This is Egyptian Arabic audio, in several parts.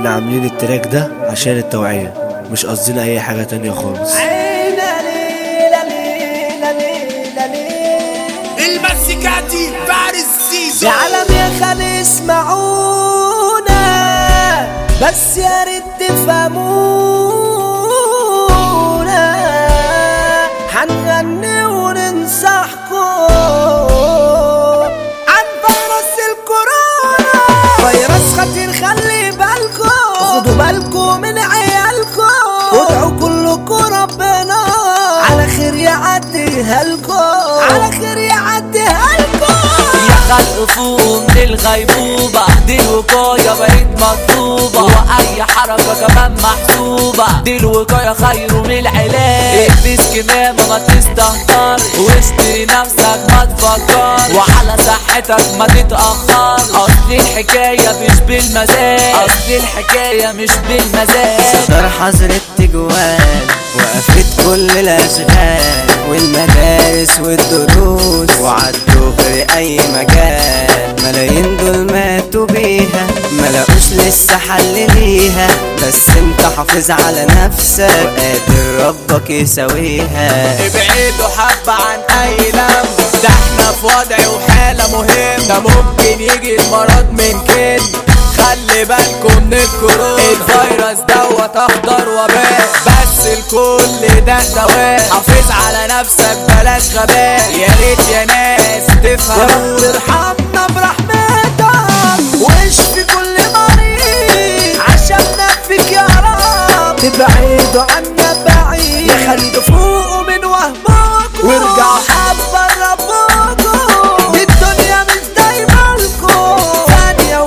احنا عاملين التراك ده عشان التوعية مش قصدنا اي حاجة تانية خالص المزيكاتي فارس زيزو يا عالم يا خالي اسمعونا بس يا ريت تفهمونا هنغني وننصحكم عن فيروس الكورونا فيروس خطير خلي بالكم خدوا بالكم من عيالكم وادعوا كلكم ربنا على خير يعديها لكم على خير يعديها لكم يا خلق فوق من الغيبوبة دي الوقاية بقت مطلوبة وأي حركة كمان محسوبة دي الوقاية خير من العلاج البس كمامة ما تستهتر واشتري نفسك ما تفكر وعلى صحتك ما تتأخر أصل الحكاية مش بالمزاج أصل الحكاية مش بالمزاج صدر حظر التجوال وقفت كل الاشغال والمدارس والدروس وعدوا في اي مجال ملايين دول ماتوا بيها ملاقوش لسه حل ليها بس انت حافظ على نفسك وقادر ربك يساويها ابعدوا حبة عن اي لم ده احنا في وضع وحالة مهم ده ممكن يجي المرض من كده خلي بالكم من الكورونا الفيروس دوت اخضر وباء بس الكل ده دواء حافظ على نفسك بلاش غباء يا ريت يا ناس يا رب تفهموا ارحمنا برحمتك واشفي كل مريض عشان نفك يا رب تبعدوا عنا بعيد يخلوا فوقوا من وهمكم وارجعوا حبة ربكم دي الدنيا مش دايما لكم ثانية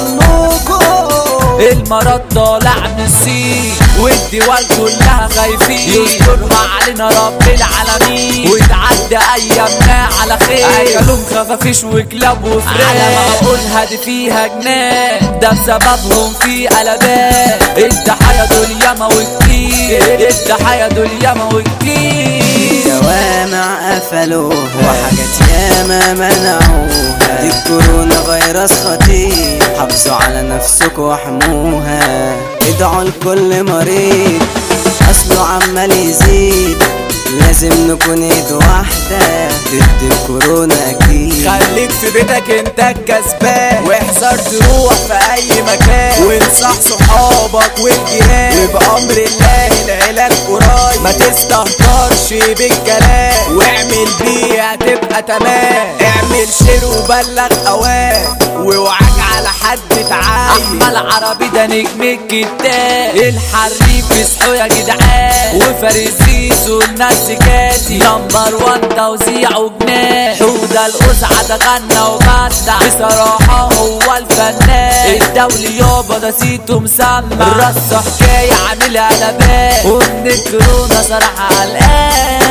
وبقول المرض طالع من السين والدول كلها خايفين يسترها علينا رب العالمين وتعدي ايامنا على خير اكلهم خفافيش وكلاب وفراخ على ما اقولها دي فيها جنان ده بسببهم في قلبان الضحايا دول ياما وكتير الضحايا دول ياما وكتير جوامع قفلوها وحاجات ياما منعوها دي الكورونا فيروس خطير حافظوا على نفسكم واحموها ادعوا لكل مريض اصله عمال يزيد لازم نكون ايد واحدة ضد الكورونا اكيد خليك في بيتك انت الكسبان واحذر تروح في اي مكان وانصح صحابك والجيران وبأمر الله العلاج قريب ما تستهترش بالكلام واعمل بيه هتبقى تمام اعمل شير وبلغ اوان واوعاك على حد تعايش احمد عربي ده نجم الكتاب الحريف اصحوا يا جدعان وفارسيس والناس كاتي نمبر وان توزيع وجنان حوده القزعة ده غنى ومدع بصراحة هو الفنان الدولي يابا ده سيته مسمع الرص حكاية عاملها لبان ومن الكورونا صراحة قلقان